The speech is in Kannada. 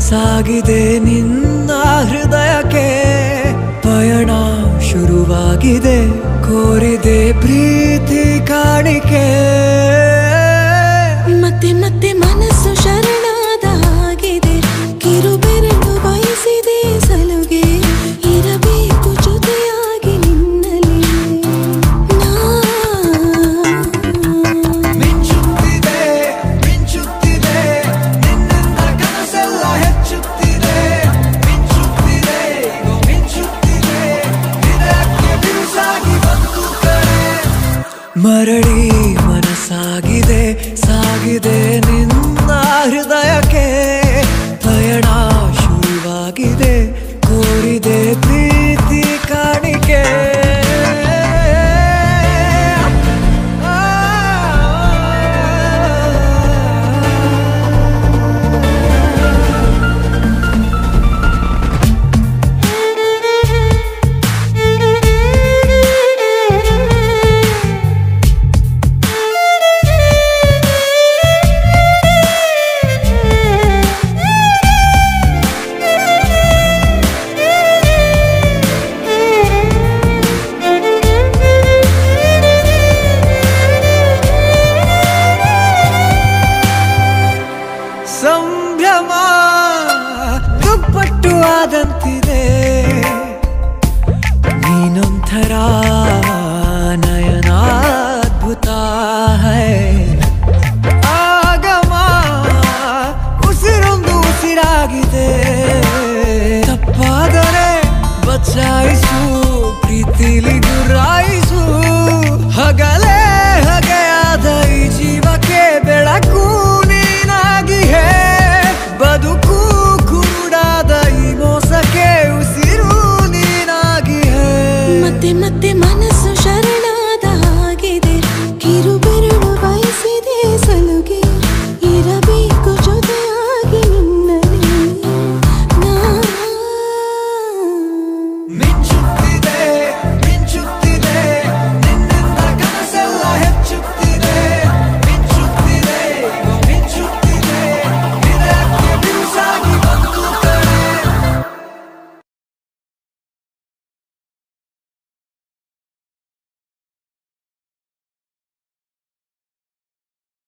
ಸಾಗಿದೆ ನಿನ್ನ ಹೃದಯಕ್ಕೆ ಪಯಣ ಶುರುವಾಗಿದೆ ಕೋರಿದೆ ಪ್ರೀತಿ ಕಾಣಿಕೆ ಮತ್ತೆ ಮತ್ತೆ ಮನಸ್ಸು ಶರಣಾದ ಹಾಗಿದೆ ಕಿರುಬೆರಳು ಬಯಸಿದೆ ಸಲುಗೆ ಇರಬೇಕು ಜೊತೆಯಾಗಿ ನಿನ್ನಲ್ಲಿ ನಾ ಮಿಂಚುತ್ತಿದೆ ಮಿಂಚುತ್ತಿದೆ ನಿನ್ನಿಂದ ಕನಸೆಲ್ಲ ಹೆಚ್ಚುತ್ತಿದೆ ಮಿಂಚುತ್ತಿದೆ ಈಗ ಮಿಂಚುತ್ತಿದೆ ಇದಕ್ಕೆ ಬಿರುಸಾಗಿ ಬಂತು ಕರೆ ಮರಳಿ ಮನಸ್ಸಾಗಿದೆ ಸಾಗಿದೆ ನಿನ್ನ ಹೃದಯಕ್ಕೆ ಪಯಣ ಶುರುವಾಗಿದೆ ಕೋರಿದೆ ಪ್ರೀತಿ ಕಾಣಿಕೆ ಸಂಭ್ರಮ ದುಪ್ಪಟ್ಟು ಆದಂತಿದೆ ನೀನೊಂಥರ